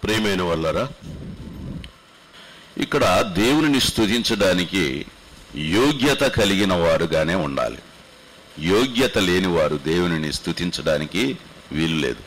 ప్రేమైన వాళ్ళరా ఇక్కడ దేవునిని స్తుతించడానికి యోగ్యత కలిగిన వారుగానే ఉండాలి యోగ్యత లేని వారు దేవునిని స్తుతించడానికి వీలు లేదు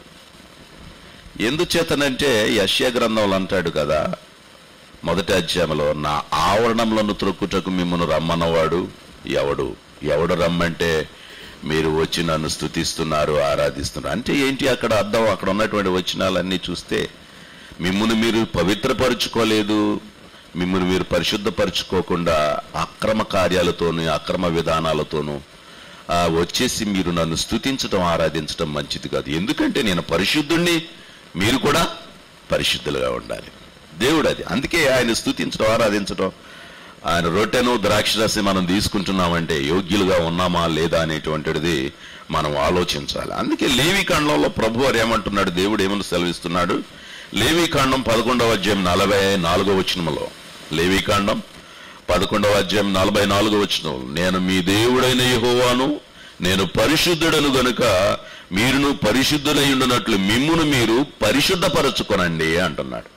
ఎందుచేతనంటే యశ్య గ్రంథంలో అంటాడు కదా మొదటి అధ్యాయంలో నా ఆవరణంలో త్రొక్కుటకు మిమ్మల్ని రమ్మన్నవాడు ఎవడు ఎవడు రమ్మంటే మీరు వచ్చి నన్ను స్తుతిస్తున్నారు ఆరాధిస్తున్నారు అంటే ఏంటి అక్కడ అర్థం అక్కడ ఉన్నటువంటి వచనాలన్నీ చూస్తే మిమ్మల్ని మీరు పవిత్రపరుచుకోలేదు మిమ్మల్ని మీరు పరిశుద్ధపరచుకోకుండా అక్రమ కార్యాలతోనూ అక్రమ విధానాలతోనూ ఆ, వచ్చేసి మీరు నన్ను స్తుతించడం ఆరాధించడం మంచిది కాదు ఎందుకంటే నేను పరిశుద్ధుణ్ణి మీరు కూడా పరిశుద్ధులుగా ఉండాలి దేవుడు అది అందుకే ఆయన స్తుతించడం ఆరాధించడం ఆయన రొట్టెను ద్రాక్షరసి మనం తీసుకుంటున్నామంటే యోగ్యులుగా ఉన్నామా లేదా అనేటువంటిది మనం ఆలోచించాలి అందుకే లేవి కాండంలో ప్రభు వారు ఏమంటున్నాడు దేవుడు ఏమని సెలవిస్తున్నాడు లేవి కాండం పదకొండవ అధ్యాయం నలభై నాలుగో వచనములో లేవి కాండం పదకొండవ అధ్యాయం నలభై నాలుగో వచనం నేను మీ దేవుడైన యెహోవాను నేను పరిశుద్ధుడను గనుక మీరును పరిశుద్ధులై ఉండునట్లు మిమ్మును మీరు పరిశుద్ధపరచుకొనండి అంటున్నాడు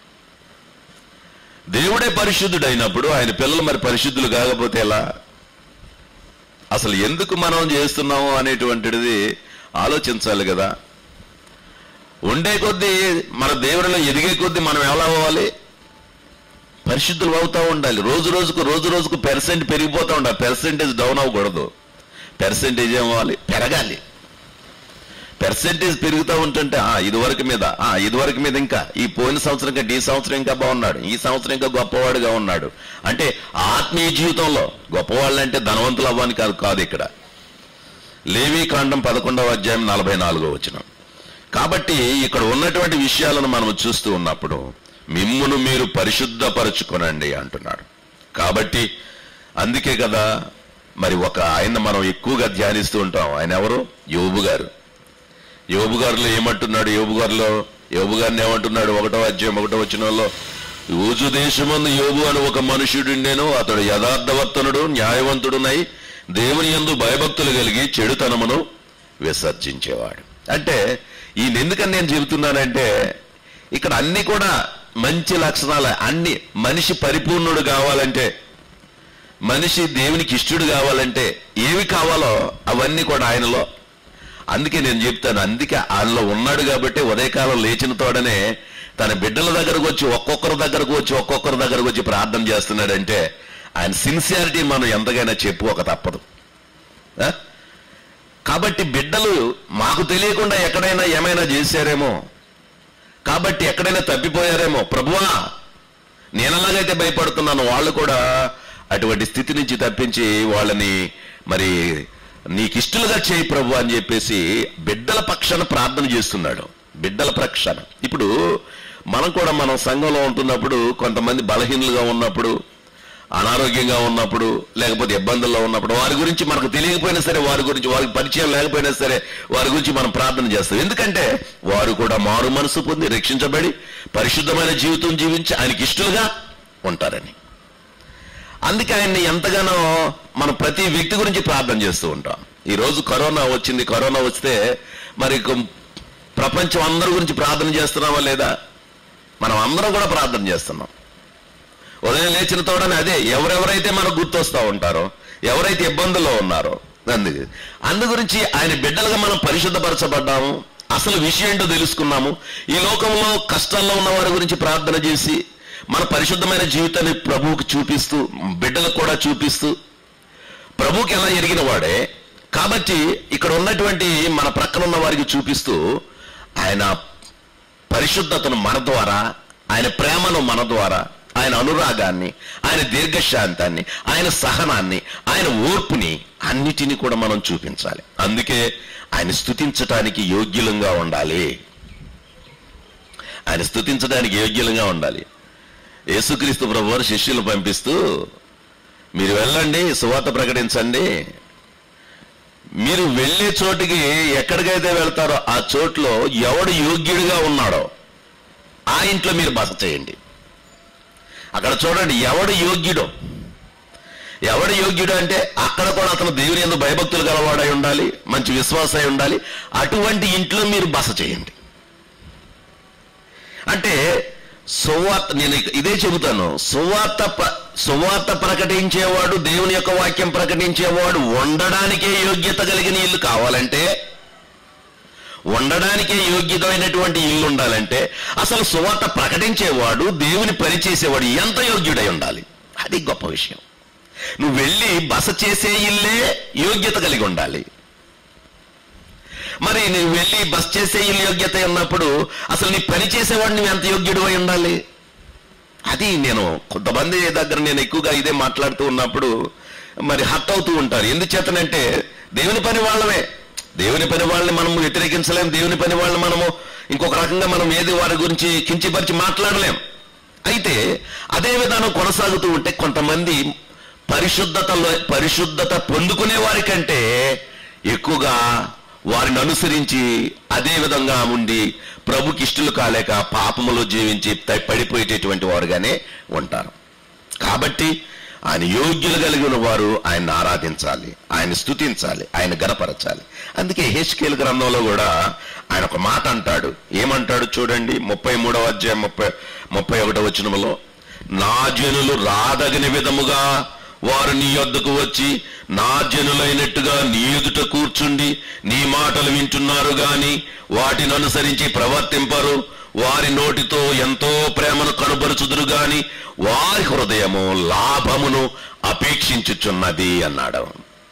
దేవుడే పరిశుద్ధుడైనప్పుడు ఆయన పిల్లలు మరి పరిశుద్ధులు కాకపోతే ఎలా అసలు ఎందుకు మనం చేస్తున్నాము అనేటువంటిది ఆలోచించాలి కదా ఉండే కొద్దీ మన దేవుడిలో ఎదిగే కొద్దీ మనం ఎలా అవ్వాలి పరిశుద్ధులు అవుతా ఉండాలి రోజు రోజుకు రోజు రోజుకు పెర్సెంట్ పెరిగిపోతా ఉండాలి పెర్సెంటేజ్ డౌన్ అవ్వకూడదు పెర్సెంటేజ్ ఏమవ్వాలి పెరగాలి పెర్సెంటేజ్ పెరుగుతూ ఉంటుంటే ఆ ఇదివరకు మీద ఆ ఇదివరకు మీద ఇంకా ఈ పోయిన సంవత్సరం కంటే ఈ సంవత్సరం ఇంకా బాగున్నాడు ఈ సంవత్సరం ఇంకా గొప్పవాడుగా ఉన్నాడు అంటే ఆత్మీయ జీవితంలో గొప్పవాళ్ళు అంటే ధనవంతులు అవ్వని కాదు కాదు ఇక్కడ లేవీ కాండం పదకొండవ అధ్యాయం నలభై నాలుగో వచనం కాబట్టి ఇక్కడ ఉన్నటువంటి విషయాలను మనం చూస్తూ ఉన్నప్పుడు మిమ్మును మీరు పరిశుద్ధపరచుకొనండి అంటున్నాడు కాబట్టి అందుకే కదా మరి ఒక ఆయన మనం ఎక్కువగా ధ్యానిస్తూ ఉంటాం ఆయన ఎవరు యోబు గారు యోబు గారిలో ఏమంటున్నాడు యోబు గారిలో యోబు గారిని ఏమంటున్నాడు ఒకటో అధ్యాయం ఒకటో వచనంలో ఊజు దేశమందు యోబు అని ఒక మనుషుడుండెను అతడు యథార్థవర్తనుడు న్యాయవంతుడునై దేవుని యందు భయభక్తులు కలిగి చెడుతనమును విసర్జించేవాడు అంటే ఈయన ఎందుకని నేను చెబుతున్నానంటే ఇక్కడ అన్ని కూడా మంచి లక్షణాలు అన్ని మనిషి పరిపూర్ణుడు కావాలంటే మనిషి దేవునికి ఇష్టడు కావాలంటే ఏవి కావాలో అవన్నీ కూడా ఆయనలో అందుకే నేను చెప్తాను అందుకే ఆయనలో ఉన్నాడు కాబట్టి ఉదయకాలం లేచిన తోడనే తన బిడ్డల దగ్గరకు వచ్చి ఒక్కొక్కరి దగ్గరకు వచ్చి ఒక్కొక్కరి దగ్గరకు వచ్చి ప్రార్థన చేస్తున్నాడంటే ఆయన సిన్సియారిటీ మనం ఎంతకైనా చెప్పుకోక తప్పదు ఆ? కాబట్టి బిడ్డలు మాకు తెలియకుండా ఎక్కడైనా ఏమైనా చేశారేమో కాబట్టి ఎక్కడైనా తప్పిపోయారేమో ప్రభువా నేను ఎలాగైతే భయపడుతున్నాను వాళ్ళు కూడా అటువంటి స్థితి నుంచి తప్పించి వాళ్ళని మరి నీకు ఇష్టలుగా చేయి ప్రభు అని చెప్పేసి బిడ్డల పక్షాన ప్రార్థన చేస్తున్నాడు బిడ్డల పక్షాన ఇప్పుడు మనం కూడా మనం సంఘంలో ఉంటున్నప్పుడు కొంతమంది బలహీనులుగా ఉన్నప్పుడు అనారోగ్యంగా ఉన్నప్పుడు లేకపోతే ఇబ్బందుల్లో ఉన్నప్పుడు వారి గురించి మనకు తెలియకపోయినా సరే వారి గురించి వారికి పరిచయం లేకపోయినా సరే వారి గురించి మనం ప్రార్థన చేస్తాం ఎందుకంటే వారు కూడా మారు మనసు పొంది రక్షించబడి పరిశుద్ధమైన జీవితం జీవించి ఆయనకి ఇష్టలుగా ఉంటారని అందుకే ఆయన్ని ఎంతగానో మనం ప్రతి వ్యక్తి గురించి ప్రార్థన చేస్తూ ఉంటాం ఈ రోజు కరోనా వచ్చింది కరోనా వస్తే మరి కొం- ప్రపంచం అందరి గురించి ప్రార్థన చేస్తున్నామా లేదా మనం అందరం కూడా ప్రార్థన చేస్తున్నాం ఉదయం లేచిన తోడని అదే ఎవరెవరైతే మనకు గుర్తొస్తా ఉంటారో ఎవరైతే ఇబ్బందుల్లో ఉన్నారో అందుకు అందు గురించి ఆయన బిడ్డలుగా మనం పరిశుద్ధపరచబడ్డాము అసలు విషయం ఏంటో తెలుసుకున్నాము ఈ లోకంలో కష్టాల్లో ఉన్న వారి గురించి ప్రార్థన చేసి మన పరిశుద్ధమైన జీవితాన్ని ప్రభువుకి చూపిస్తూ బిడ్డలకు కూడా చూపిస్తూ ప్రభువుకి ఎలా ఎరిగిన వాడే కాబట్టి ఇక్కడ ఉన్నటువంటి మన ప్రక్కన ఉన్న వారికి చూపిస్తూ ఆయన పరిశుద్ధతను మన ద్వారా ఆయన ప్రేమను మన ద్వారా ఆయన అనురాగాన్ని ఆయన దీర్ఘశాంతాన్ని ఆయన సహనాన్ని ఆయన ఓర్పుని అన్నిటినీ కూడా మనం చూపించాలి అందుకే ఆయన స్థుతించటానికి యోగ్యులంగా ఉండాలి ఆయన స్థుతించడానికి యోగ్యులంగా ఉండాలి యేసుక్రీస్తు ప్రభు వారు శిష్యులు పంపిస్తూ మీరు వెళ్ళండి సువార్త ప్రకటించండి మీరు వెళ్ళే చోటికి ఎక్కడికైతే వెళ్తారో ఆ చోట్లో ఎవడు యోగ్యుడిగా ఉన్నాడో ఆ ఇంట్లో మీరు బస చేయండి అక్కడ చూడండి ఎవడు యోగ్యుడో ఎవడు యోగ్యుడు అంటే అక్కడ కూడా అతను దేవుని ఎందు భయభక్తులు గలవాడై ఉండాలి మంచి విశ్వాస అయి ఉండాలి అటువంటి ఇంట్లో మీరు బస చేయండి అంటే సువార్త నేను ఇక- ఇదే చెబుతాను సువార్త ప- సువార్త ప్రకటించేవాడు దేవుని యొక్క వాక్యం ప్రకటించేవాడు ఉండడానికే యోగ్యత కలిగిన ఇల్లు కావాలంటే ఉండడానికే యోగ్యతమైనటువంటి ఇల్లు ఉండాలంటే అసలు సువార్త ప్రకటించేవాడు దేవుని పని చేసేవాడు ఎంత యోగ్యుడై ఉండాలి అది గొప్ప విషయం నువ్వు వెళ్ళి బస చేసే ఇల్లే యోగ్యత కలిగి ఉండాలి మరి నువ్వు వెళ్ళి బస్ చేసే ఇల్లు యోగ్యత ఉన్నప్పుడు అసలు నీ పని చేసేవాడు నువ్వు ఎంత యోగ్యుడు అయి ఉండాలి అది నేను కొంతమంది దగ్గర నేను ఎక్కువగా ఇదే మాట్లాడుతూ ఉన్నప్పుడు మరి హట్ అవుతూ ఉంటారు ఎందుచేతనంటే దేవుని పని వాళ్ళమే దేవుని పని వాళ్ళని మనము వ్యతిరేకించలేం దేవుని పని వాళ్ళని మనము ఇంకొక రకంగా మనం ఏది వారి గురించి కించిపరిచి మాట్లాడలేం అయితే అదే విధానం కొనసాగుతూ ఉంటే కొంతమంది పరిశుద్ధతలో పరిశుద్ధత పొందుకునే వారి కంటే ఎక్కువగా వారిని అనుసరించి అదే విధంగా ఉండి ప్రభుకి ఇష్టలు కాలేక పాపములో జీవించి త- పడిపోయేటటువంటి వారుగానే ఉంటారు కాబట్టి ఆయన యోగ్యులు కలిగిన వారు ఆయన ఆరాధించాలి ఆయన స్తుతించాలి ఆయన గనపరచాలి అందుకే హెచ్కేల్ గ్రంథంలో కూడా ఆయన ఒక మాట అంటాడు ఏమంటాడు చూడండి ముప్పై మూడవ అధ్యాయం ముప్పై ముప్పై ఒకటో వచనములో నా జనులు రాదగిన విధముగా వారు నీ యొద్దకు వచ్చి నా జనులైనట్టుగా నీ ఎదుట కూర్చుండి నీ మాటలు వింటున్నారు గాని వాటిని అనుసరించి ప్రవర్తింపరు వారి నోటితో ఎంతో ప్రేమను కనుబరుచుదురు గాని వారి హృదయము లాభమును అపేక్షించుచున్నది అన్నాడు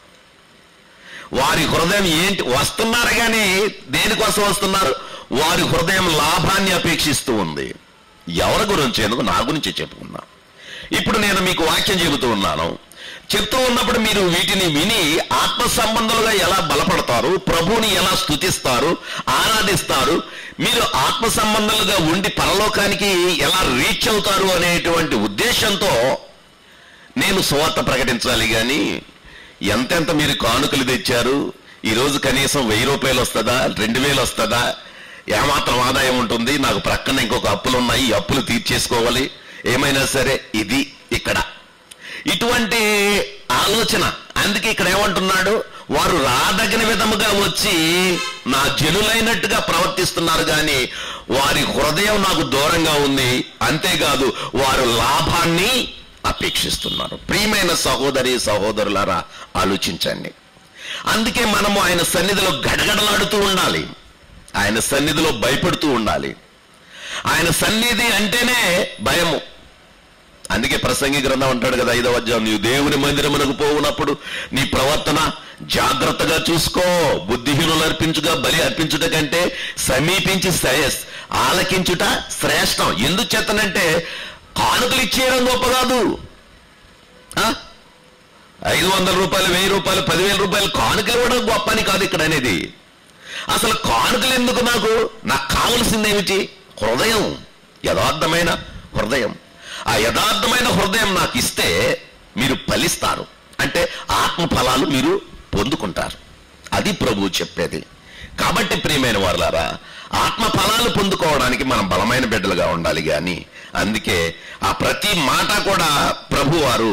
వారి హృదయం ఏంటి వస్తున్నారు కానీ దేనికోసం వస్తున్నారు వారి హృదయం లాభాన్ని అపేక్షిస్తూ ఉంది ఎవరి గురించి ఎందుకు నా గురించి చెప్పుకున్నా ఇప్పుడు నేను మీకు వాక్యం చెబుతూ ఉన్నాను చెప్తూ ఉన్నప్పుడు మీరు వీటిని విని ఆత్మ సంబంధాలుగా ఎలా బలపడతారు ప్రభువుని ఎలా స్తుతిస్తారు ఆరాధిస్తారు మీరు ఆత్మ సంబంధాలుగా ఉండి పరలోకానికి ఎలా రీచ్ అవుతారు అనేటువంటి ఉద్దేశంతో నేను సువార్త ప్రకటించాలి కానీ ఎంతెంత మీరు కానుకలు తెచ్చారు ఈరోజు కనీసం వెయ్యి రూపాయలు వస్తుందా రెండు వేలు వస్తుందా ఏమాత్రం ఆదాయం ఉంటుంది నాకు ప్రక్కన ఇంకొక అప్పులు ఉన్నాయి ఈ అప్పులు తీర్చేసుకోవాలి ఏమైనా సరే ఇది ఇక్కడ ఇటువంటి ఆలోచన అందుకే ఇక్కడ ఏమంటున్నాడు వారు రాదగిన విధముగా వచ్చి నా జనులైనట్టుగా ప్రవర్తిస్తున్నారు కానీ వారి హృదయం నాకు దూరంగా ఉంది అంతేకాదు వారు లాభాన్ని అపేక్షిస్తున్నారు ప్రియమైన సహోదరి సహోదరులారా ఆలోచించండి అందుకే మనము ఆయన సన్నిధిలో గడగడలాడుతూ ఉండాలి ఆయన సన్నిధిలో భయపడుతూ ఉండాలి ఆయన సన్నిధి అంటేనే భయము అందుకే ప్రసంగి గ్రంథం అంటాడు కదా ఐదవ అధ్యాయం నీవు దేవుని మందిరమునకు పోవునప్పుడు నీ ప్రవర్తన జాగ్రత్తగా చూసుకో బుద్ధిహీనులు అర్పించుగా బలి అర్పించుట కంటే సమీపించి శ్రేయస్ ఆలకించుట శ్రేష్టం ఎందుకు చేతనంటే కానుకలు ఇచ్చేయడం గొప్ప కాదు ఆ? ఐదు వందల రూపాయలు వెయ్యి రూపాయలు పదివేల రూపాయలు కానుక ఇవ్వడం గొప్ప అని కాదు ఇక్కడ అనేది అసలు కానుకలు ఎందుకు నాకు నాకు కావలసింది ఏమిటి హృదయం యథార్థమైన హృదయం ఆ యథార్థమైన హృదయం నాకు ఇస్తే మీరు ఫలిస్తారు అంటే ఆత్మ ఫలాలు మీరు పొందుకుంటారు అది ప్రభువు చెప్పేది కాబట్టి ప్రియమైన వారులారా ఆత్మ ఫలాలు పొందుకోవడానికి మనం బలమైన బిడ్డలుగా ఉండాలి కానీ అందుకే ఆ ప్రతి మాట కూడా ప్రభు వారు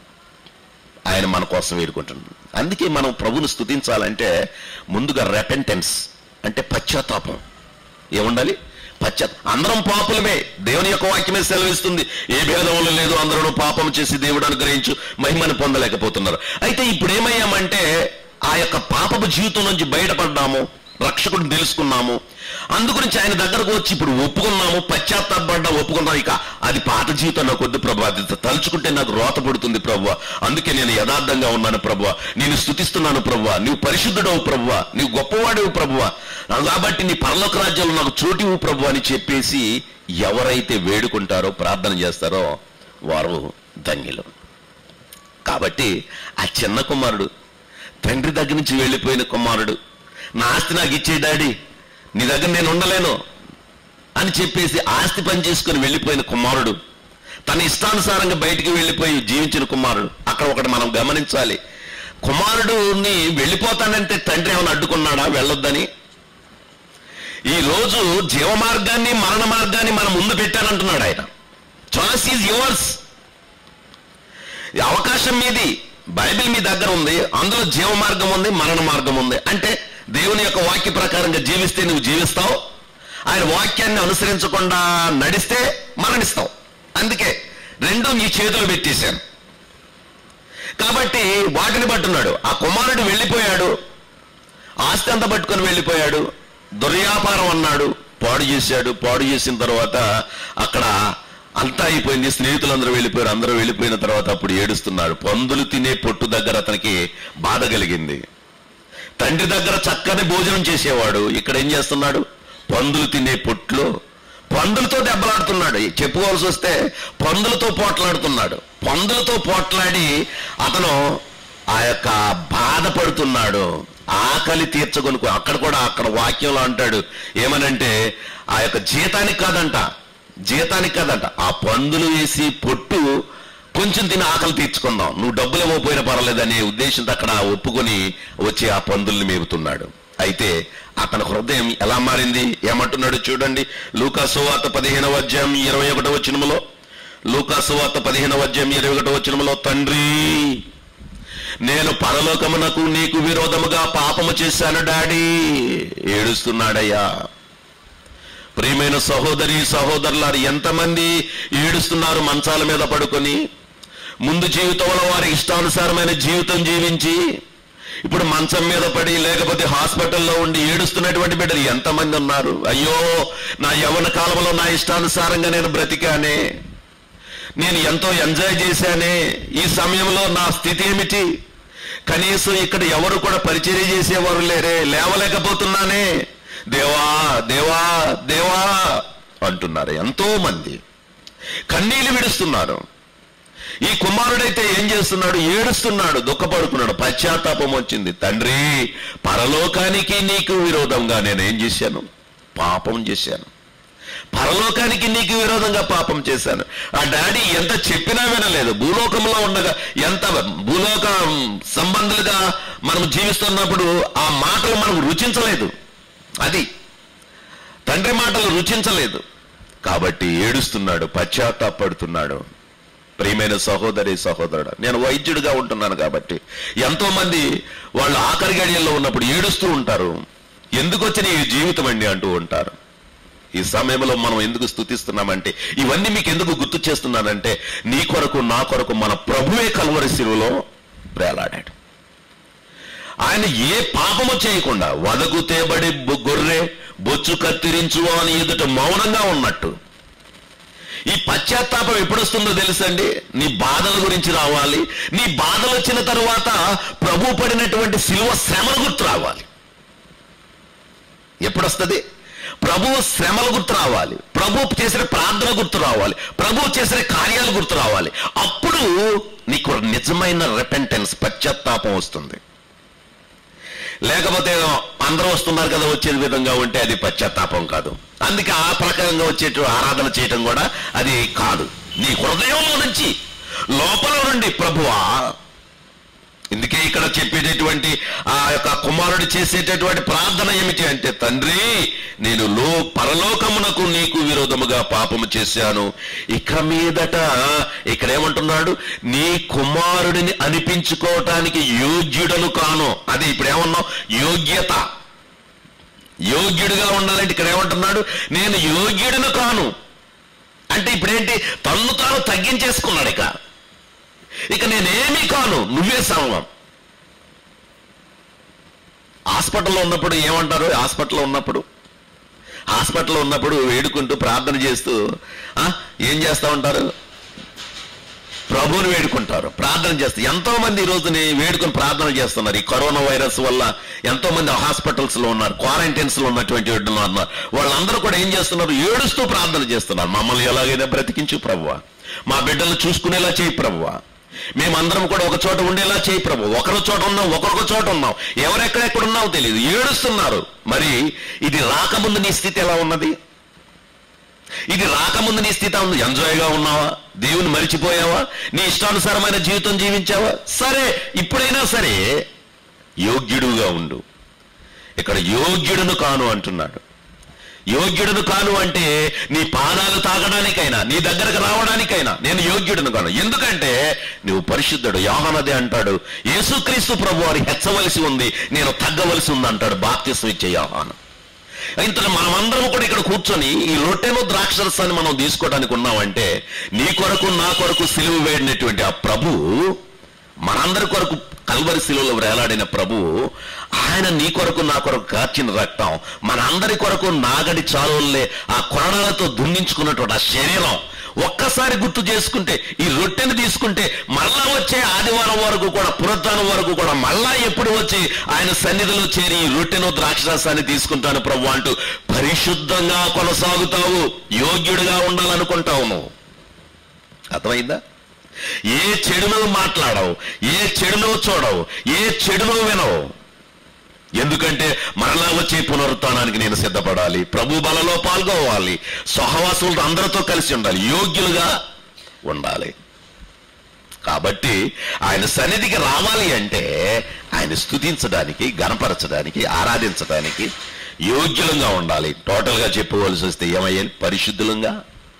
ఆయన మన కోసం వేడుకుంటున్నాడు అందుకే మనం ప్రభుని స్తుతించాలంటే ముందుగా రెపెంటెన్స్ అంటే పశ్చాత్తాపం ఏముండాలి పశ్చాత్ అందరం పాపులమే దేవుని యొక్క వాక్యమే సెలవిస్తుంది ఏ భేదములు లేదు అందరూ పాపం చేసి దేవుడు అనుగ్రహించు మహిమను పొందలేకపోతున్నారు అయితే ఇప్పుడు ఏమయ్యామంటే ఆ యొక్క పాపపు జీవితం నుంచి బయటపడ్డాము రక్షకుడిని తెలుసుకున్నాము అందుగురించి ఆయన దగ్గరకు వచ్చి ఇప్పుడు ఒప్పుకున్నాము పశ్చాత్తాపడ్డా ఒప్పుకున్నాం ఇక అది పాత జీవితం నాకు వద్దు ప్రభు అది తలుచుకుంటే నాకు రోత పడుతుంది ప్రభు అందుకే నేను యథార్థంగా ఉన్నాను ప్రభు నేను స్థుతిస్తున్నాను ప్రభు నీవు పరిశుద్ధుడవు ప్రభు నీవు గొప్పవాడవు ప్రభు కాబట్టి నీ పరలోక రాజ్యంలో నాకు చోటివు ప్రభు అని చెప్పేసి ఎవరైతే వేడుకుంటారో ప్రార్థన చేస్తారో వారు ధన్యులు కాబట్టి ఆ చిన్న కుమారుడు తండ్రి దగ్గర నుంచి వెళ్ళిపోయిన కుమారుడు నా ఆస్తి నాకు ఇచ్చే డాడీ నీ దగ్గర నేను ఉండలేను అని చెప్పేసి ఆస్తి పని చేసుకుని వెళ్ళిపోయిన కుమారుడు తన ఇష్టానుసారంగా బయటికి వెళ్ళిపోయి జీవించిన కుమారుడు అక్కడ ఒకటి మనం గమనించాలి కుమారుడుని వెళ్ళిపోతానంటే తండ్రి ఏమైనా అడ్డుకున్నాడా వెళ్ళొద్దని ఈ రోజు జీవ మార్గాన్ని మరణ మార్గాన్ని మన ముందు పెట్టానంటున్నాడు ఆయన చాయిస్ ఈజ్ యువర్స్ ఈ అవకాశం మీది బైబిల్ మీ దగ్గర ఉంది అందులో జీవ మార్గం ఉంది మరణ మార్గం ఉంది అంటే దేవుని యొక్క వాక్య ప్రకారంగా జీవిస్తే నువ్వు జీవిస్తావు ఆయన వాక్యాన్ని అనుసరించకుండా నడిస్తే మరణిస్తాం అందుకే రెండు నీ చేతులు పెట్టేశాను కాబట్టి వాటిని పట్టున్నాడు ఆ కుమారుడు వెళ్ళిపోయాడు ఆస్తి అంతా పట్టుకొని వెళ్ళిపోయాడు దుర్వ్యాపారం అన్నాడు పాడు చేశాడు పాడు చేసిన తర్వాత అక్కడ అంతా అయిపోయింది స్నేహితులందరూ వెళ్ళిపోయారు అందరూ వెళ్ళిపోయిన తర్వాత అప్పుడు ఏడుస్తున్నాడు పందులు తినే పొట్టు దగ్గర అతనికి బాధ కలిగింది తండ్రి దగ్గర చక్కని భోజనం చేసేవాడు ఇక్కడ ఏం చేస్తున్నాడు పందులు తినే పొట్లు పందులతో దెబ్బలాడుతున్నాడు చెప్పుకోవాల్సి వస్తే పందులతో పోట్లాడుతున్నాడు పందులతో పోట్లాడి అతను ఆ యొక్క బాధపడుతున్నాడు ఆకలి తీర్చగొనుకో అక్కడ కూడా అక్కడ వాక్యంలో అంటాడు ఏమనంటే ఆ యొక్క జీతానికి కాదంట జీతానికి కాదంట ఆ పందులు వేసి పొట్టు కొంచెం తిని ఆకలి తీర్చుకుందాం నువ్వు డబ్బులు ఇవ్వకపోయినా పర్వాలేదనే ఉద్దేశంతో అక్కడ ఒప్పుకొని వచ్చి ఆ పందుల్ని మేపుతున్నాడు అయితే అతని హృదయం ఎలా మారింది ఏమంటున్నాడు చూడండి లూకాసువాత పదిహేనవ అధ్యాయం ఇరవై ఒకటో వచనములో లూకాసువాత పదిహేనవ అధ్యాయం ఇరవై ఒకటో వచనములో తండ్రి నేను పరలోకమునకు నీకు విరోధముగా పాపము చేశాను డాడీ ఏడుస్తున్నాడయ్యా ప్రియమైన సహోదరి సహోదరులారు ఎంతమంది ఏడుస్తున్నారు మంచాల మీద పడుకొని ముందు జీవితంలో వారి ఇష్టానుసారమైన జీవితం జీవించి ఇప్పుడు మంచం మీద పడి లేకపోతే హాస్పిటల్లో ఉండి ఏడుస్తున్నటువంటి బిడ్డలు ఎంతమంది ఉన్నారు అయ్యో నా యవన కాలంలో నా ఇష్టానుసారంగా నేను బ్రతికానే నేను ఎంతో ఎంజాయ్ చేశానే ఈ సమయంలో నా స్థితి ఏమిటి కనీసం ఇక్కడ ఎవరు కూడా పరిచర్య చేసేవారు లేరే లేవలేకపోతున్నానే దేవా దేవా దేవా అంటున్నారు ఎంతో మంది కన్నీళ్లు విడుస్తున్నారు ఈ కుమారుడైతే ఏం చేస్తున్నాడు ఏడుస్తున్నాడు దుఃఖపడుతున్నాడు పశ్చాత్తాపం వచ్చింది తండ్రి పరలోకానికి నీకు విరోధంగా నేను ఏం చేశాను పాపం చేశాను పరలోకానికి నీకు విరోధంగా పాపం చేశాను ఆ డాడీ ఎంత చెప్పినా వినలేదు భూలోకంలో ఉండగా ఎంత భూలోక సంబంధులుగా మనం జీవిస్తున్నప్పుడు ఆ మాటలు మనం రుచించలేదు అది తండ్రి మాటలు రుచించలేదు కాబట్టి ఏడుస్తున్నాడు పశ్చాత్తాపడుతున్నాడు ప్రియమైన సహోదరి సహోదరుడు నేను వైద్యుడిగా ఉంటున్నాను కాబట్టి ఎంతో మంది వాళ్ళు ఆఖరి గడియల్లో ఉన్నప్పుడు ఏడుస్తూ ఉంటారు ఎందుకు వచ్చిన ఈ జీవితం అండి అంటూ ఉంటారు ఈ సమయంలో మనం ఎందుకు స్థుతిస్తున్నామంటే ఇవన్నీ మీకు ఎందుకు గుర్తు చేస్తున్నానంటే నీ కొరకు నా కొరకు మన ప్రభువే కల్వరి శిలువలో వేలాడాడు ఆయన ఏ పాపము చేయకుండా వదకు తేబడి బొ- గొర్రె బొచ్చు కత్తిరించు అని ఎదుట మౌనంగా ఉన్నట్టు ఈ పశ్చాత్తాపం ఎప్పుడు వస్తుందో తెలుసండి నీ బాధల గురించి రావాలి నీ బాధలు వచ్చిన తరువాత ప్రభు పడినటువంటి సిలువ శ్రమల గుర్తు రావాలి ఎప్పుడు వస్తుంది ప్రభు శ్రమల గుర్తు రావాలి ప్రభు చేసిన ప్రార్థన గుర్తు రావాలి ప్రభు చేసిన కార్యాలు గుర్తు రావాలి అప్పుడు నీకు నిజమైన రెపెంటెన్స్ పశ్చాత్తాపం వస్తుంది లేకపోతే ఏదో అందరూ వస్తున్నారు కదా వచ్చే విధంగా ఉంటే అది పశ్చాత్తాపం కాదు అందుకే ఆ ప్రకారంగా వచ్చేటు ఆరాధన చేయటం కూడా అది కాదు నీ హృదయంలో నుంచి లోపల నుండి ప్రభువా ఇందుకే ఇక్కడ చెప్పేటటువంటి ఆ యొక్క కుమారుడు చేసేటటువంటి ప్రార్థన ఏమిటి అంటే తండ్రి నేను లో పరలోకమునకు నీకు విరోధముగా పాపము చేశాను ఇక మీదట ఇక్కడ ఏమంటున్నాడు నీ కుమారుడిని అనిపించుకోవటానికి యోగ్యుడను కాను అది ఇప్పుడు ఏమన్నావు యోగ్యత యోగ్యుడిగా ఉండాలంటే ఇక్కడ ఏమంటున్నాడు నేను యోగ్యుడిని కాను అంటే ఇప్పుడేంటి తన్ను తాను తగ్గించేసుకున్నాడు ఇక ఇక నేనేమీ కాను నువ్వే సర్వం హాస్పిటల్లో ఉన్నప్పుడు ఏమంటారు హాస్పిటల్లో ఉన్నప్పుడు హాస్పిటల్లో ఉన్నప్పుడు వేడుకుంటూ ప్రార్థన చేస్తూ ఆ, ఏం చేస్తా ఉంటారు ప్రభువుని వేడుకుంటారు ప్రార్థన చేస్తారు ఎంతో మంది ఈ రోజుని వేడుకొని ప్రార్థన చేస్తున్నారు ఈ కరోనా వైరస్ వల్ల ఎంతో మంది హాస్పిటల్స్ లో ఉన్నారు క్వారంటైన్స్ లో ఉన్నటువంటి వాళ్ళు ఉన్నారు వాళ్ళందరూ కూడా ఏం చేస్తున్నారు ఏడుస్తూ ప్రార్థన చేస్తున్నారు మమ్మల్ని ఎలాగైనా బ్రతికించు ప్రభువా మా బిడ్డలు చూసుకునేలా చేయి ప్రభువా మేమందరం కూడా ఒక చోట ఉండేలా చేయి ప్రభు ఒకరి చోట ఉన్నాం ఒకరొక చోట ఉన్నాం ఎవరెక్కడెక్కడ ఉన్నావో తెలియదు ఏడుస్తున్నారు మరి ఇది రాకముందు నీ స్థితి ఎలా ఉన్నది ఇది రాకముందు నీ స్థితి ఉంది ఎంజాయ్గా ఉన్నావా దేవుని మరిచిపోయావా నీ ఇష్టానుసారమైన జీవితం జీవించావా సరే ఇప్పుడైనా సరే యోగ్యుడుగా ఉండు ఇక్కడ యోగ్యుడును కాను అంటున్నాడు యోగ్యుడును కాను అంటే నీ పాదాలు తాగడానికైనా నీ దగ్గరకు రావడానికైనా నేను యోగ్యుడును కాను ఎందుకంటే నువ్వు పరిశుద్ధుడు యోహనది అంటాడు యేసుక్రీస్తు ప్రభు వారి హెచ్చవలసి ఉంది నేను తగ్గవలసి ఉంది అంటాడు బాప్తిసం ఇచ్చే యోహాను ఇంత మనమందరం కూడా ఇక్కడ కూర్చొని ఈ రొట్టెను ద్రాక్షరసాన్ని మనం తీసుకోవడానికి ఉన్నామంటే నీ కొరకు నా కొరకు సిలువ వేడినటువంటి ఆ ప్రభువు మనందరి కొరకు కల్వరి శిలువలో వేలాడిన ప్రభువు ఆయన నీ కొరకు నా కొరకు కార్చిన రక్తం మనందరి కొరకు నాగడి చాలులే ఆ కొరణాలతో దున్నించుకున్నటువంటి ఆ శరీరం ఒక్కసారి గుర్తు చేసుకుంటే ఈ రొట్టెని తీసుకుంటే మళ్ళా వచ్చే ఆదివారం వరకు కూడా పునరుద్ధానం వరకు కూడా మళ్ళా ఎప్పుడు వచ్చి ఆయన సన్నిధిలో చేరి ఈ రొట్టెను ద్రాక్షరసాన్ని తీసుకుంటాను ప్రభు అంటూ పరిశుద్ధంగా కొనసాగుతావు యోగ్యుడిగా ఉండాలనుకుంటావు నువ్వు అర్థమైందా ఏ చెడును మాట్లాడవు ఏ చెడును చూడవు ఏ చెడును వినవు ఎందుకంటే మరలా వచ్చే పునరుత్నానికి నేను సిద్ధపడాలి ప్రభు బలలో పాల్గొవాలి సహవాసులతో అందరితో కలిసి ఉండాలి యోగ్యులుగా ఉండాలి కాబట్టి ఆయన సన్నిధికి రావాలి అంటే ఆయన స్తుతించడానికి గణపరచడానికి ఆరాధించడానికి యోగ్యులంగా ఉండాలి టోటల్గా చెప్పుకోవాల్సి వస్తే ఏమయ్యాలి పరిశుద్ధులంగా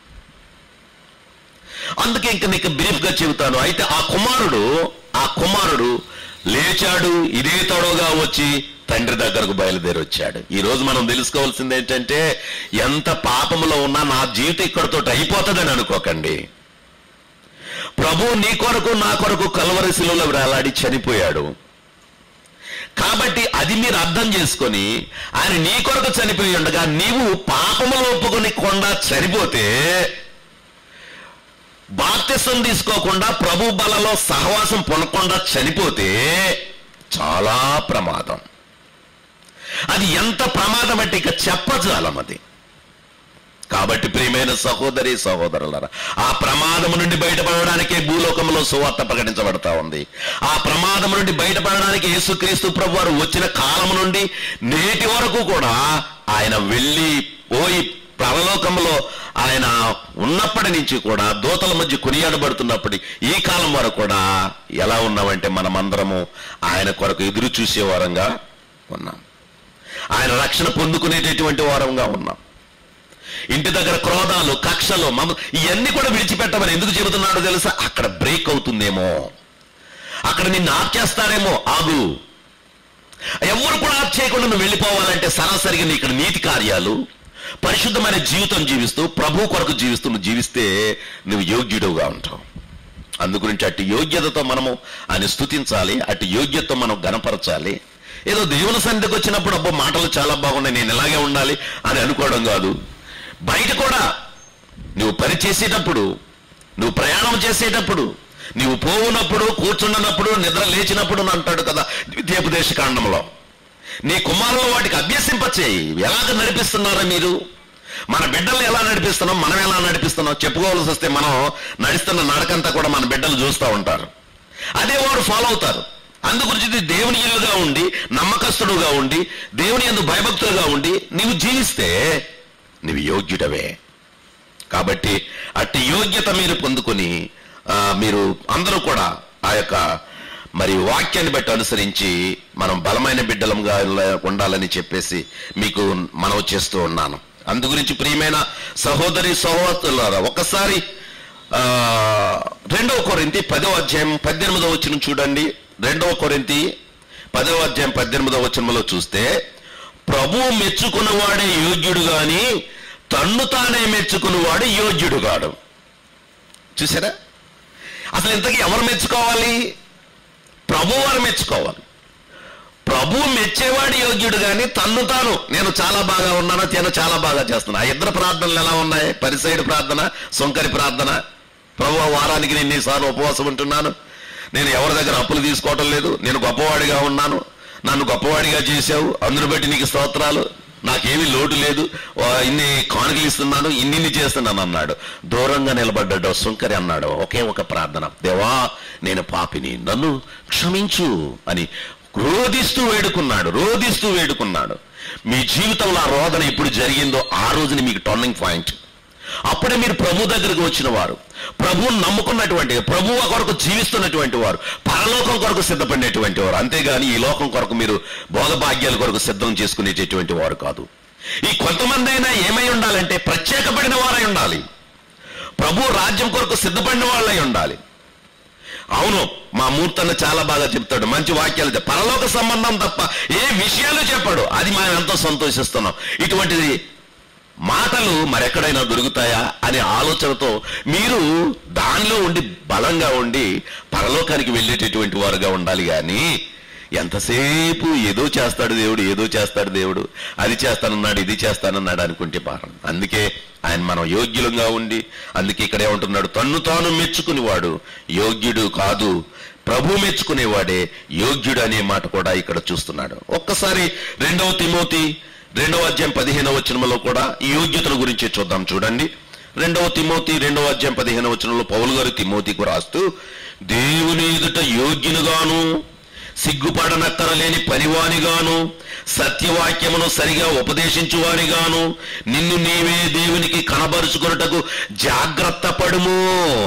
అందుకే ఇంక నీకు బ్రీఫ్ గా చెబుతాను అయితే ఆ కుమారుడు ఆ కుమారుడు లేచాడు ఇదే తొడవగా వచ్చి తండ్రి దగ్గరకు బయలుదేరి వచ్చాడు ఈ రోజు మనం తెలుసుకోవాల్సింది ఏంటంటే ఎంత పాపములో ఉన్నా నా జీవితం ఇక్కడతో అయిపోతుందని అనుకోకండి ప్రభు నీ కొరకు నా కొరకు కలవరి శిలువలో వేలాడి చనిపోయాడు కాబట్టి అది మీరు అర్థం చేసుకొని ఆయన నీ కొరకు చనిపోయి ఉండగా నీవు పాపములు ఒప్పుకొని కొండ చనిపోతే బాప్తిసం తీసుకోకుండా ప్రభు బలలో సహవాసం పొనకుండా చనిపోతే చాలా ప్రమాదం అది ఎంత ప్రమాదం అంటే ఇక చెప్పజాలం అది కాబట్టి ప్రియమైన సహోదరి సహోదరులారా ఆ ప్రమాదము నుండి బయటపడడానికే భూలోకంలో సువార్త ప్రకటించబడతా ఉంది ఆ ప్రమాదము నుండి బయటపడడానికి యేసుక్రీస్తు ప్రభు వారు వచ్చిన కాలం నుండి నేటి వరకు కూడా ఆయన వెళ్ళి పోయి పరలోకంలో ఆయన ఉన్నప్పటి నుంచి కూడా దూతల మధ్య కొనియాడబడుతున్నప్పటి ఈ కాలం వరకు కూడా ఎలా ఉన్నామంటే మనమందరము ఆయన కొరకు ఎదురు చూసే వారంగా ఉన్నాం ఆయన రక్షణ పొందుకునేటటువంటి వారంగా ఉన్నాం ఇంటి దగ్గర క్రోధాలు కక్షలు మమ ఇవన్నీ కూడా విడిచిపెట్టమని ఎందుకు చెబుతున్నాడో తెలుసా అక్కడ బ్రేక్ అవుతుందేమో అక్కడ నిన్ను ఆప్ చేస్తారేమో ఆగు ఎవరు కూడా ఆప్ చేయకుండా నువ్వు వెళ్ళిపోవాలంటే సరాసరిగా నీ ఇక్కడ నీతి కార్యాలు పరిశుద్ధమైన జీవితం జీవిస్తూ ప్రభు కొరకు జీవిస్తూ నువ్వు జీవిస్తే నువ్వు యోగ్యుడుగా ఉంటావు అందుగురించి అటు యోగ్యతతో మనము ఆయన స్థుతించాలి అటు యోగ్యతతో మనం గనపరచాలి ఏదో దేవుని సన్నిధికి వచ్చినప్పుడు అబ్బో మాటలు చాలా బాగున్నాయి నేను ఇలాగే ఉండాలి అని అనుకోవడం కాదు బయట కూడా నువ్వు పని చేసేటప్పుడు నువ్వు ప్రయాణం చేసేటప్పుడు నువ్వు పోవునప్పుడు కూర్చున్నప్పుడు నిద్ర లేచినప్పుడు అని అంటాడు కదా ద్వితీయోపదేశ కాండంలో నీ కుమారులు వాటికి అభ్యసింపచేయి ఎలాగ నడిపిస్తున్నారా మీరు మన బిడ్డలు ఎలా నడిపిస్తున్నాం మనం ఎలా నడిపిస్తున్నాం చెప్పుకోవాల్సి వస్తే మనం నడుస్తున్న నడకంతా కూడా మన బిడ్డలు చూస్తూ ఉంటారు అదే వారు ఫాలో అవుతారు అందుగురించి దేవుని ఇల్లుగా ఉండి నమ్మకస్తుడుగా ఉండి దేవుని ఎందు భయభక్తులుగా ఉండి నీవు జీవిస్తే నీవు యోగ్యుడవే కాబట్టి అట్టి యోగ్యత మీరు పొందుకొని ఆ, మీరు అందరూ కూడా ఆ యొక్క మరి వాక్యాన్ని బట్టి అనుసరించి మనం బలమైన బిడ్డలంగా ఉండాలని చెప్పేసి మీకు మనవి చేస్తూ ఉన్నాను అందు గురించి ప్రియమైన సహోదరి సహోదరులారా ఒకసారి ఆ, రెండవ కొరింతి పదవ అధ్యాయం పద్దెనిమిదవ వచ్చిన చూడండి రెండవ కొరింతి పదవ అధ్యాయం పద్దెనిమిదవ వచనంలో చూస్తే ప్రభువు మెచ్చుకున్నవాడే యోగ్యుడు గాని తన్ను తానే మెచ్చుకున్నవాడు యోగ్యుడు కాడు చూసారా అసలు ఇంతకీ ఎవరు మెచ్చుకోవాలి ప్రభు వారు మెచ్చుకోవాలి ప్రభు మెచ్చేవాడు యోగ్యుడు కానీ తన్ను తాను నేను చాలా బాగా ఉన్నాను నేను చాలా బాగా చేస్తున్నా ఆ ఇద్దరు ప్రార్థనలు ఎలా ఉన్నాయి పరిసైడ్ ప్రార్థన సొంకరి ప్రార్థన ప్రభు వారానికి నేను ఎన్నిసార్లు ఉపవాసం ఉంటున్నాను నేను ఎవరి దగ్గర అప్పులు తీసుకోవటం లేదు నేను గొప్పవాడిగా ఉన్నాను నన్ను గొప్పవాడిగా చేశావు అందును బట్టి నీకు స్తోత్రాలు నాకేమీ లోటు లేదు ఆ, ఇన్ని కానుకలు ఇస్తున్నాను ఇన్ని చేస్తున్నాను అన్నాడు దూరంగా నిలబడ్డాడు సుంకరి అన్నాడు ఒకే ఒక ప్రార్థన దేవా నేను పాపిని నన్ను క్షమించు అని రోధిస్తూ వేడుకున్నాడు రోధిస్తూ వేడుకున్నాడు మీ జీవితంలో ఆ రోదన ఎప్పుడు జరిగిందో ఆ రోజుని మీకు టర్నింగ్ పాయింట్ అప్పుడే మీరు ప్రభు దగ్గరకు వచ్చిన వారు ప్రభువుని నమ్ముకున్నటువంటి ప్రభు కొరకు జీవిస్తున్నటువంటి వారు పరలోకం కొరకు సిద్ధపడినటువంటి వారు అంతేగాని ఈ లోకం కొరకు మీరు భోగభాగ్యాల కొరకు సిద్ధం చేసుకునేటటువంటి వారు కాదు ఈ కొంతమంది అయినా ఏమై ఉండాలంటే ప్రత్యేకపడిన వారై ఉండాలి ప్రభు రాజ్యం కొరకు సిద్ధపడిన వాళ్ళై ఉండాలి అవును మా మూర్తన్న చాలా బాగా చెప్తాడు మంచి వాక్యాలు చెప్ పరలోక సంబంధం తప్ప ఏ విషయాలు చెప్పాడు అది మనం ఎంతో సంతోషిస్తున్నాం ఇటువంటిది మాటలు మరెక్కడైనా దొరుకుతాయా అనే ఆలోచనతో మీరు దానిలో ఉండి బలంగా ఉండి పరలోకానికి వెళ్ళేటటువంటి వారుగా ఉండాలి కానీ ఎంతసేపు ఏదో చేస్తాడు దేవుడు ఏదో చేస్తాడు దేవుడు అది చేస్తానన్నాడు ఇది చేస్తానన్నాడు అనుకుంటే పారం అందుకే ఆయన మనం యోగ్యులంగా ఉండి అందుకే ఇక్కడే ఉంటున్నాడు తన్ను తాను మెచ్చుకునేవాడు యోగ్యుడు కాదు ప్రభు మెచ్చుకునేవాడే యోగ్యుడు అనే మాట కూడా ఇక్కడ చూస్తున్నాడు ఒక్కసారి రెండవ తిమోతి రెండవ అధ్యాయం పదిహేనవ వచనంలో కూడా ఈ యోగ్యతల గురించి చూద్దాం చూడండి రెండవ తిమోతి రెండవ అధ్యాయం పదిహేనవ వచనంలో పౌలు గారు తిమోతికు రాస్తూ దేవుని ఎదుట యోగ్యునుగాను సిగ్గుపడనక్కరలేని పనివానిగాను సత్యవాక్యమును సరిగా ఉపదేశించువానిగాను నిన్ను నీవే దేవునికి కనబరుచుకున్నటకు జాగ్రత్త పడుము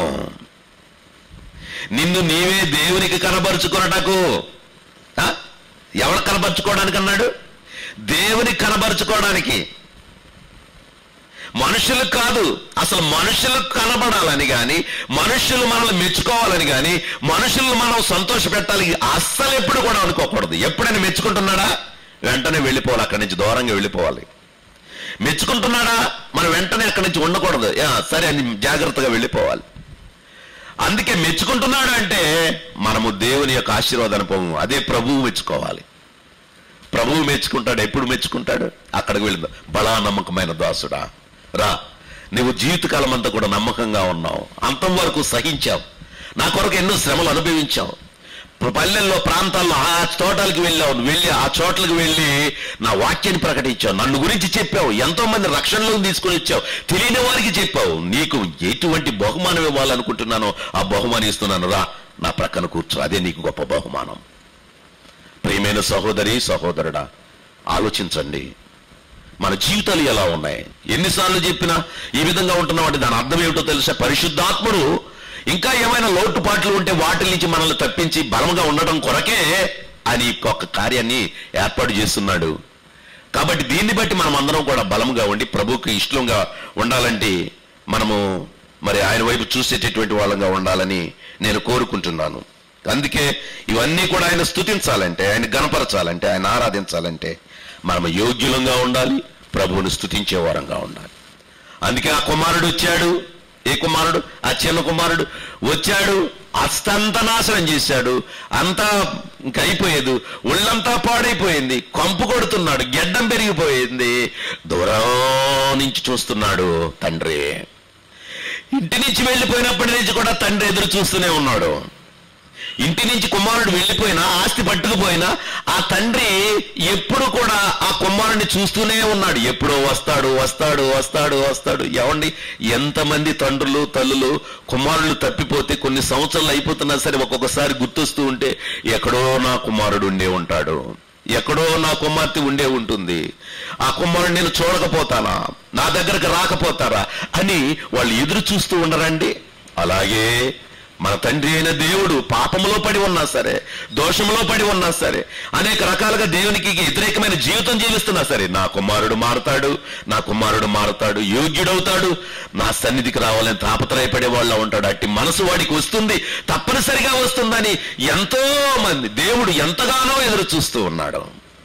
నిన్ను నీవే దేవునికి కనబరుచుకున్నటకు ఆ? ఎవరు కనబరుచుకోవడానికి అన్నాడు దేవుని కనబరుచుకోవడానికి మనుషులకు కాదు అసలు మనుషులకు కనబడాలని గాని మనుషులు మనల్ని మెచ్చుకోవాలని గాని మనుషులను మనం సంతోష పెట్టాలి అస్సలు ఎప్పుడు కూడా అనుకోకూడదు ఎప్పుడైనా మెచ్చుకుంటున్నాడా వెంటనే వెళ్ళిపోవాలి అక్కడి నుంచి దూరంగా వెళ్ళిపోవాలి మెచ్చుకుంటున్నాడా మనం వెంటనే అక్కడి నుంచి ఉండకూడదు యా, సరే అని జాగ్రత్తగా వెళ్ళిపోవాలి అందుకే మెచ్చుకుంటున్నాడు అంటే మనము దేవుని యొక్క ఆశీర్వాదాన్ని పోము అదే ప్రభువు మెచ్చుకోవాలి ప్రభువు మెచ్చుకుంటాడు ఎప్పుడు మెచ్చుకుంటాడు అక్కడికి వెళ్ళింది బలా నమ్మకమైన దాసుడా రా నువ్వు జీవితకాలం అంతా కూడా నమ్మకంగా ఉన్నావు అంతం వరకు సహించావు నా కొరకు ఎన్నో శ్రమలు అనుభవించావు పల్లెల్లో ప్రాంతాల్లో ఆ తోటలకు వెళ్ళావు నువ్వు వెళ్ళి ఆ చోట్లకు వెళ్ళి నా వాక్యాన్ని ప్రకటించావు నన్ను గురించి చెప్పావు ఎంతో మంది రక్షణలోకి తీసుకొని వచ్చావు తెలియని వారికి చెప్పావు నీకు ఎటువంటి బహుమానం ఇవ్వాలనుకుంటున్నానో ఆ బహుమానం ఇస్తున్నాను రా నా ప్రక్కన కూర్చో అదే నీకు గొప్ప బహుమానం ప్రియమైన సహోదరి సహోదరుడా ఆలోచించండి మన జీవితాలు ఎలా ఉన్నాయి ఎన్నిసార్లు చెప్పినా ఈ విధంగా ఉంటున్నామంటే దాని అర్థం ఏమిటో తెలుసా పరిశుద్ధాత్ముడు ఇంకా ఏమైనా లోటుపాట్లు ఉంటే వాటి నుంచి మనల్ని తప్పించి బలంగా ఉండడం కొరకే అని ఒక కార్యాన్ని ఏర్పాటు చేస్తున్నాడు కాబట్టి దీన్ని బట్టి మనం అందరం కూడా బలంగా ఉండి ప్రభువుకి ఇష్టంగా ఉండాలంటే మనము మరి ఆయన వైపు చూసేటటువంటి వాళ్ళంగా ఉండాలని నేను కోరుకుంటున్నాను అందుకే ఇవన్నీ కూడా ఆయన స్తుతించాలంటే ఆయన గణపరచాలంటే ఆయన ఆరాధించాలంటే మనం యోగ్యులంగా ఉండాలి ప్రభువుని స్తుతించే వారంగా ఉండాలి అందుకే ఆ కుమారుడు వచ్చాడు ఏ కుమారుడు ఆ చిన్న కుమారుడు వచ్చాడు అస్తంత నాశనం చేశాడు అంతా ఇంక అయిపోయేది ఒళ్ళంతా పాడైపోయింది కంపు కొడుతున్నాడు గెడ్డం పెరిగిపోయింది దూరం నుంచి చూస్తున్నాడు తండ్రి ఇంటి నుంచి వెళ్ళిపోయినప్పటి నుంచి కూడా తండ్రి ఎదురు చూస్తూనే ఉన్నాడు ఇంటి నుంచి కుమారుడు వెళ్ళిపోయినా ఆస్తి పట్టుకుపోయినా ఆ తండ్రి ఎప్పుడు కూడా ఆ కుమారుడిని చూస్తూనే ఉన్నాడు ఎప్పుడో వస్తాడు వస్తాడు వస్తాడు వస్తాడు ఏమండి ఎంతమంది తండ్రులు తల్లులు కుమారులు తప్పిపోతే కొన్ని సంవత్సరాలు అయిపోతున్నా సరే ఒక్కొక్కసారి గుర్తొస్తూ ఉంటే ఎక్కడో నా కుమారుడు ఉండే ఉంటాడు ఎక్కడో నా కుమార్తె ఉండే ఉంటుంది ఆ కుమారుడు నేను చూడకపోతానా నా దగ్గరకు రాకపోతారా అని వాళ్ళు ఎదురు చూస్తూ ఉండరండి అలాగే మన తండ్రి అయిన దేవుడు పాపంలో పడి ఉన్నా సరే దోషంలో పడి ఉన్నా సరే అనేక రకాలుగా దేవునికి వ్యతిరేకమైన జీవితం జీవిస్తున్నా సరే నా కుమారుడు మారుతాడు నా కుమారుడు మారుతాడు యోగ్యుడవుతాడు నా సన్నిధికి రావాలని తాపత్రయపడే వాళ్ళ ఉంటాడు అట్టి మనసు వాడికి వస్తుంది తప్పనిసరిగా వస్తుందని ఎంతో మంది దేవుడు ఎంతగానో ఎదురు చూస్తూ ఉన్నాడు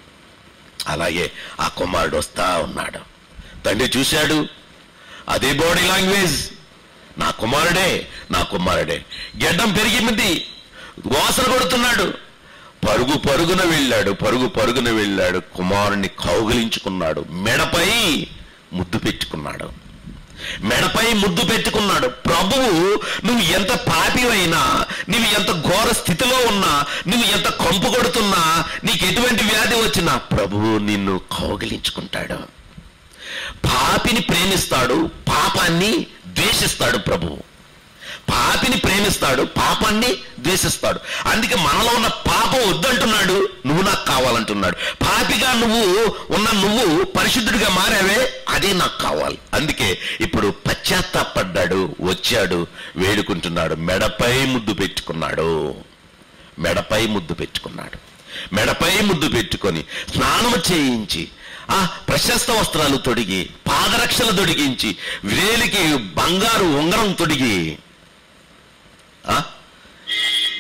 అలాగే ఆ కుమారుడు వస్తా ఉన్నాడు తండ్రి చూశాడు అదే బాడీ లాంగ్వేజ్ నా కుమారుడే నా కుమారుడే గెడ్డం పెరిగింది వాసన కొడుతున్నాడు పరుగు పరుగున వెళ్ళాడు పరుగు పరుగున వెళ్ళాడు కుమారుణ్ణి కౌగిలించుకున్నాడు మెడపై ముద్దు పెట్టుకున్నాడు మెడపై ముద్దు పెట్టుకున్నాడు ప్రభువు నువ్వు ఎంత పాపివైనా నువ్వు ఎంత ఘోర స్థితిలో ఉన్నా నువ్వు ఎంత కంపు కొడుతున్నా నీకు ఎటువంటి వ్యాధి వచ్చినా ప్రభువు నిన్ను కౌగిలించుకుంటాడు పాపిని ప్రేమిస్తాడు పాపాన్ని ద్వేషిస్తాడు ప్రభువు పాపిని ప్రేమిస్తాడు పాపాన్ని ద్వేషిస్తాడు అందుకే మనలో ఉన్న పాపం వద్దంటున్నాడు నువ్వు నాకు కావాలంటున్నాడు పాపిగా నువ్వు ఉన్న నువ్వు పరిశుద్ధుడిగా మారావే అదే నాకు కావాలి అందుకే ఇప్పుడు పశ్చాత్తాపడ్డాడు వచ్చాడు వేడుకుంటున్నాడు మెడపై ముద్దు పెట్టుకున్నాడు మెడపై ముద్దు పెట్టుకున్నాడు మెడపై ముద్దు పెట్టుకొని స్నానం చేయించి ఆ ప్రశస్త వస్త్రాలు తొడిగి పాదరక్షలు తొడిగించి వేలికి బంగారు ఉంగరం తొడిగి ఆ?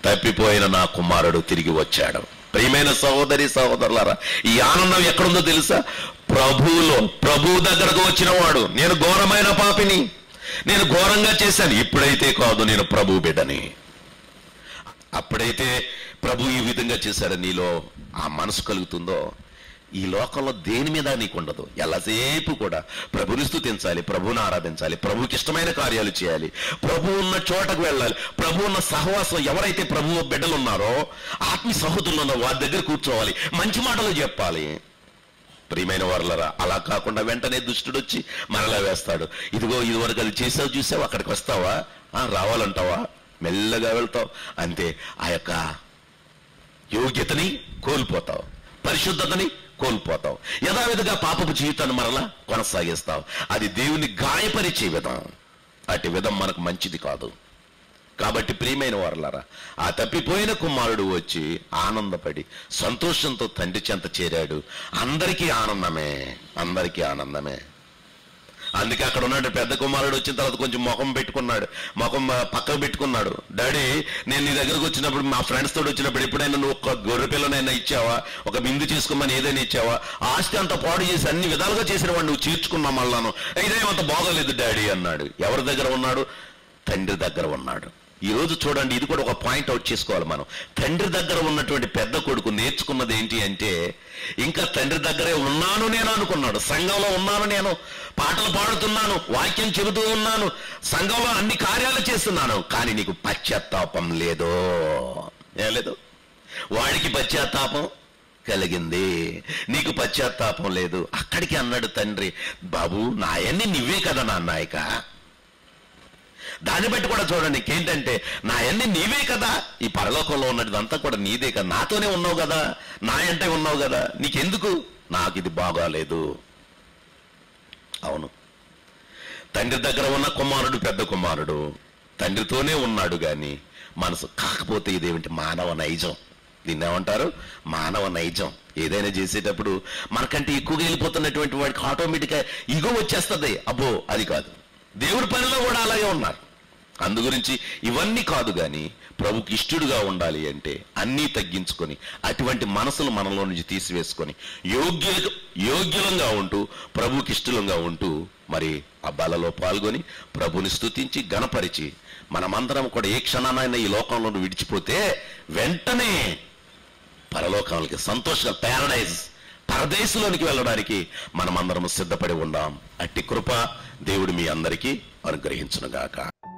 తప్పిపోయిన నా కుమారుడు తిరిగి వచ్చాడు ప్రియమైన సహోదరి సహోదరులారా ఈ ఆనందం ఎక్కడుందో తెలుసా ప్రభువులో ప్రభువు దగ్గరకు వచ్చిన వాడు నేను ఘోరమైన పాపిని నేను ఘోరంగా చేశాను ఇప్పుడైతే కాదు నేను ప్రభు బిడ్డని అప్పుడైతే ప్రభు ఈ విధంగా చేశాడు నీలో ఆ మనసు కలుగుతుందో ఈ లోకంలో దేని మీద నీకు ఉండదు ఎల్లసేపు కూడా ప్రభుని స్థుతించాలి ప్రభుని ఆరాధించాలి ప్రభుకి ఇష్టమైన కార్యాలు చేయాలి ప్రభు ఉన్న చోటకు వెళ్ళాలి ప్రభు ఉన్న సహవాసం ఎవరైతే ప్రభు బిడ్డలు ఉన్నారో ఆత్మీయ సహోదరులు ఉన్నారో వారి దగ్గర కూర్చోవాలి మంచి మాటలు చెప్పాలి ప్రియమైన వారులరా అలా కాకుండా వెంటనే దుష్టుడు వచ్చి మరలా వేస్తాడు ఇదిగో ఇదివరకు అది చేసావు చూసావు అక్కడికి వస్తావా ఆ, రావాలంటావా మెల్లగా వెళ్తావు అంతే ఆ యొక్క యోగ్యతని కోల్పోతావు పరిశుద్ధతని కోల్పోతావు యథావిధిగా పాపపు జీవితాన్ని మరలా కొనసాగిస్తావు అది దేవుని గాయపరిచే విధం అటు విధం మనకు మంచిది కాదు కాబట్టి ప్రియమైన వారలారా ఆ తప్పిపోయిన కుమారుడు వచ్చి ఆనందపడి సంతోషంతో తండ్రి చెంత చేరాడు అందరికీ ఆనందమే అందరికీ ఆనందమే అందుకే అక్కడ ఉన్నాడు పెద్ద కుమారుడు వచ్చిన తర్వాత కొంచెం ముఖం పెట్టుకున్నాడు ముఖం ఆ, పక్కకు పెట్టుకున్నాడు డాడీ నేను నీ దగ్గరకు వచ్చినప్పుడు మా ఫ్రెండ్స్ తోటి వచ్చినప్పుడు ఎప్పుడైనా నువ్వు ఒక గొర్రె పిల్లనైనా ఇచ్చావా ఒక బిందు చేసుకోమని ఏదైనా ఇచ్చావా ఆస్తి అంత పాడు చేసి అన్ని విధాలుగా చేసిన వాడు నువ్వు చేర్చుకున్నా మళ్ళాను ఇదేమంత బాగోలేదు డాడీ అన్నాడు ఎవరి దగ్గర ఉన్నాడు తండ్రి దగ్గర ఉన్నాడు ఈ రోజు చూడండి ఇది కూడా ఒక పాయింట్ అవుట్ చేసుకోవాలి మనం తండ్రి దగ్గర ఉన్నటువంటి పెద్ద కొడుకు నేర్చుకున్నది ఏంటి అంటే ఇంకా తండ్రి దగ్గరే ఉన్నాను నేను అనుకున్నాడు సంఘంలో ఉన్నాను నేను పాటలు పాడుతున్నాను వాక్యం చెబుతూ ఉన్నాను సంఘంలో అన్ని కార్యాలు చేస్తున్నాను కానీ నీకు పశ్చాత్తాపం లేదు ఏం లేదు వాడికి పశ్చాత్తాపం కలిగింది నీకు పశ్చాత్తాపం లేదు అక్కడికి అన్నాడు తండ్రి బాబు నాయన్ని నువ్వే కదా నా నాయక దాన్ని బట్టి కూడా చూడండి ఏంటంటే నా అన్ని నీవే కదా ఈ పరలోకంలో ఉన్నదంతా కూడా నీదే కదా నాతోనే ఉన్నావు కదా నా అంటే ఉన్నావు కదా నీకెందుకు నాకు ఇది బాగాలేదు అవును తండ్రి దగ్గర ఉన్న కుమారుడు పెద్ద కుమారుడు తండ్రితోనే ఉన్నాడు గాని మనసు కాకపోతే ఇదేమిటి మానవ నైజం దీన్ని ఏమంటారు మానవ నైజం ఏదైనా చేసేటప్పుడు మనకంటే ఎక్కువగా వెళ్ళిపోతున్నటువంటి వాడికి ఆటోమేటిక్గా ఇగో వచ్చేస్తుంది అబ్బో అది కాదు దేవుడి పనిలో కూడా అలాగే ఉన్నారు అందు గురించి ఇవన్నీ కాదు గాని ప్రభుకి ఇష్టడుగా ఉండాలి అంటే అన్నీ తగ్గించుకొని అటువంటి మనసులు మనలో నుంచి తీసివేసుకొని యోగ్య యోగ్యులంగా ఉంటూ ప్రభుకి ఇష్టలంగా ఉంటూ మరి ఆ బలలో పాల్గొని ప్రభుని స్తుతించి గణపరిచి మనమందరం కూడా ఏ క్షణానైనా ఈ లోకంలో నుండి విడిచిపోతే వెంటనే పరలోకాలకి సంతోషంగా ప్యారడైజ్ పరదేశంలోనికి వెళ్ళడానికి మనమందరం సిద్ధపడి ఉందాం అట్టి కృప దేవుడు మీ అందరికీ అనుగ్రహించునుగాక